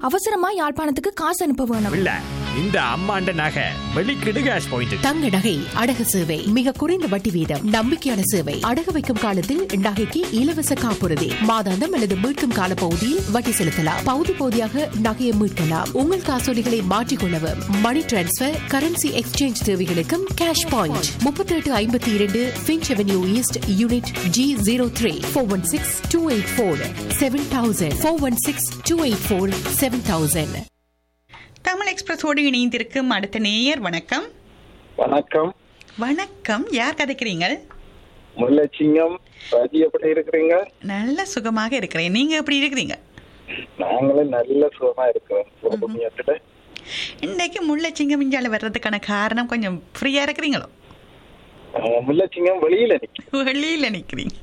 அவசரமா யாழ்ப்பாணத்துக்கு காசு அனுப்ப வேணும் இல்ல இந்த அம்மாண்ட நகை வெளிக்கிடு கேஷ் பாயிண்ட் தங்க நகை அடகு சேவை மிக குறைந்த வட்டி வீதம் நம்பிக்கையான சேவை அடகு வைக்கும் காலத்தில் நகைக்கு இலவச காப்புறுதி மாதாந்தம் அல்லது மீட்கும் கால பகுதியில் வட்டி செலுத்தலாம் பகுதி பகுதியாக நகையை மீட்கலாம் உங்கள் காசோலிகளை மாற்றிக்கொள்ளவும் மணி டிரான்ஸ்பர் கரன்சி எக்ஸ்சேஞ்ச் தேவைகளுக்கும் கேஷ் பாயிண்ட் முப்பத்தி எட்டு ஐம்பத்தி இரண்டு Finch avenue east unit G zero three four one six two eight four seven thousand four one six two eight four seven thousand Tamil எக்ஸ்பிரஸோடு இணைந்திருக்கும் அடுத்த நேயர் வணக்கம் வணக்கம் வணக்கம் யார் கதைக்கிறீங்க முல்லைச்சிங்கம் ராஜி எப்படி இருக்கிறீங்க நல்ல சுகமாக இருக்கிறேன் நீங்க எப்படி இருக்கிறீங்க நாங்களும் நல்ல சுகமா இருக்கிறோம் சுகபுண்ணியத்துல இன்னைக்கு முள்ளச்சிங்கம் இஞ்சால வர்றதுக்கான காரணம் கொஞ்சம் ஃப்ரீயா இருக்கிறீங்களோ ஆஹ், முல்லைச்சிங்கம் வெளியில நிக்க வெளியில நிக்கிறீங்க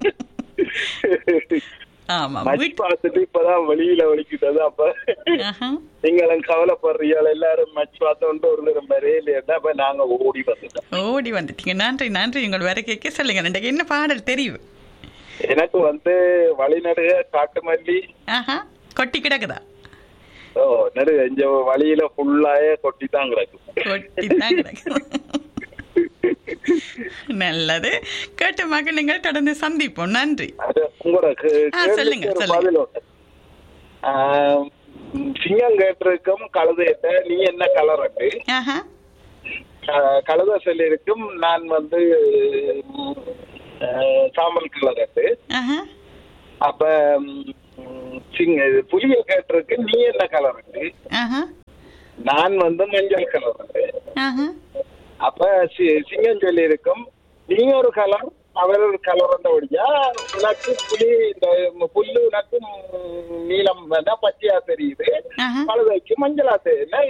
ஆமா மச்சு வீட்டு பார்த்துட்டு இப்பதான் வெளியில வலிக்கிட்டது அப்ப ஆஹா. நீங்களும் கவலைப்படுறீங்க எல்லாரும் மச்சு பார்த்தோன்ட்டு ஒரு தரம் வரையில அப்ப நாங்க ஓடி வந்துட்டோம் ஓடி வந்துட்டீங்க நன்றி நன்றி உங்கள் வர கேட்க சொல்லுங்க இன்றைக்கு என்ன பாடல் தெரியும் எனக்கு வந்து வழிநடுக காட்டு மல்லி ஆஹா கொட்டி கிடக்குதா ஓ நடுக இந்த வழியில ஃபுல்லாயே கொட்டி தான் கிடக்கு கொட்டி தான் கிடக்கு நல்லது கேட்ட மகள் நீங்கள் தொடர்ந்து சந்திப்போம் நன்றி அது உங்களோட கே- ஆ, சொல்லுங்க, கேள்விக்கு ஒரு சொல்லுங்க. பதில் உண்டு. ஆஹ், சிங்கம் கேட்டிருக்கும் கழுதையிட்ட நீ என்ன கலர் அட்டு ஆஹா ஆஹ், கழுதை சொல்லியிருக்கும் நான் வந்து ஆஹ், சாம்பல் கலர் அட்டு ஆஹா அப்ப ம், சிங்க இது புலிய கேட்டிருக்கு நீ என்ன கலர் அட்டு ஆஹா நான் வந்து மஞ்சள் கலர் அட்டு ஆஹா அப்ப சி- சிங்கம் சொல்லியிருக்கும் நீ ஒரு கலர் அவர் ஒரு கலர் ஒடியா உனக்கு புலி இந்த புல்லு உனக்கு ம், நீலம் வேணா பச்சையா தெரியுது ஆஹா. கழுதைக்கு மஞ்சளா தெரியுது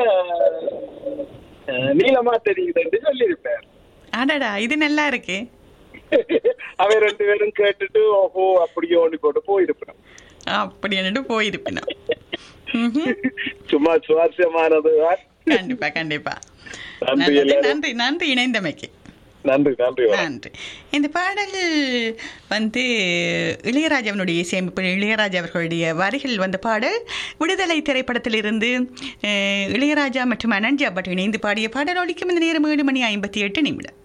நீளமா தெரியுதுன்னு சொல்லியிருப்பார் அடடா இது நல்லா இருக்கு அவன் ரெண்டு பேரும் கேட்டுட்டு ஓஹோ அப்படியே ஓடி போட்டு போயிருப்பான் அப்படி என்னட்டு போயிருப்பினா ம்ஹும். சும்மா சுவாரஸ்யமானது கண்டிப்பா கண்டிப்பா நன்றி நல்லது. எல்லாரும். நன்றி நன்றி இணைந்தமைக்கு நன்றி நன்றி வணக்கம். நன்றி இந்த பாடல் வந்து இளையராஜாவினுடைய இசையமைப்பு இளையராஜா அவர்களுடைய வரிகள் வந்த பாடல் விடுதலை திரைப்படத்திலிருந்து அஹ், இளையராஜா மற்றும் அனன்ஜா பட் இணைந்து பாடிய பாடல் ஒலிக்கும் இந்த நேரம் ஏழு மணி ஐம்பத்தி எட்டு நிமிடம்